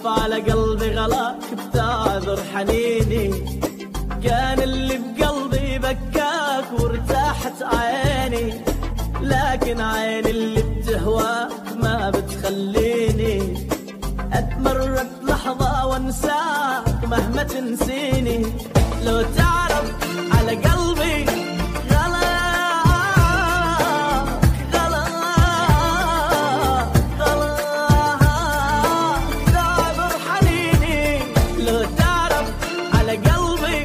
تعرف على قلبي غلاك بتعذر حنيني كان اللي بقلبي بكاك وارتاحت عيني لكن عيني اللي بتهواك ما بتخليني اتمرد لحظة وانساك مهما تنسيني لو تعرف على قلبي غلاك غلاك غلاك تعذر حنيني لو تعرف على قلبي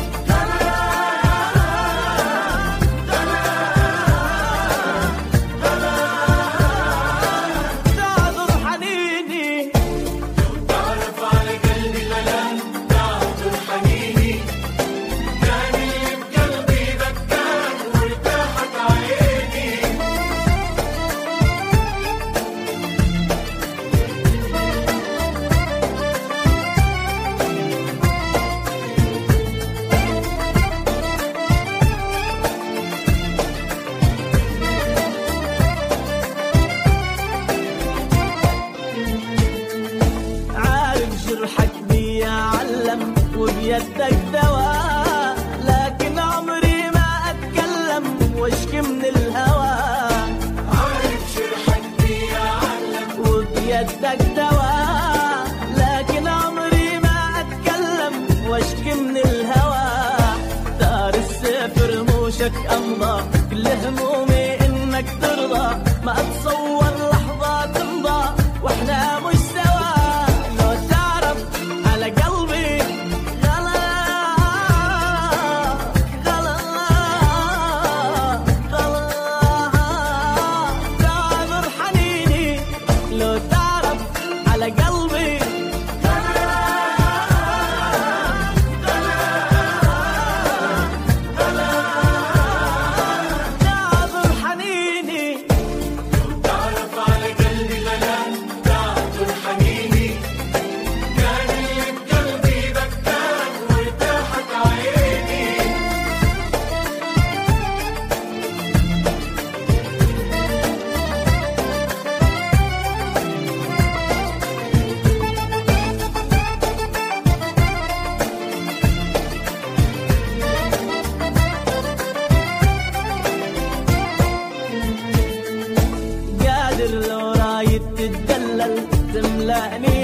تعذر حنيني تعرف على قلبي غلام تعذر حنيني كان اللي بقلبي بكاك وارتاحت عيني عارف جرحك بي علم وبيدك دواء لكن عمري ما اتكلم واشكي من الهوى عارف جرحك بي علم وبيدك دواء لكن عمري ما اتكلم واشكي من الهوى دار السيف رموشك امضى كل همومي انك ترضى ما اتصور لحظة تمضى واحنا مش سوا لو تعرف على قلبي غلاك غلاك غلاك تعذر حنيني لو تعرف على قلبي تعذر حنيني تعرف على قلبي غلام تعذر حنيني كان اللي بقلبي بكاك وارتاحت عيني قادر لو رايد تتدلل تملأني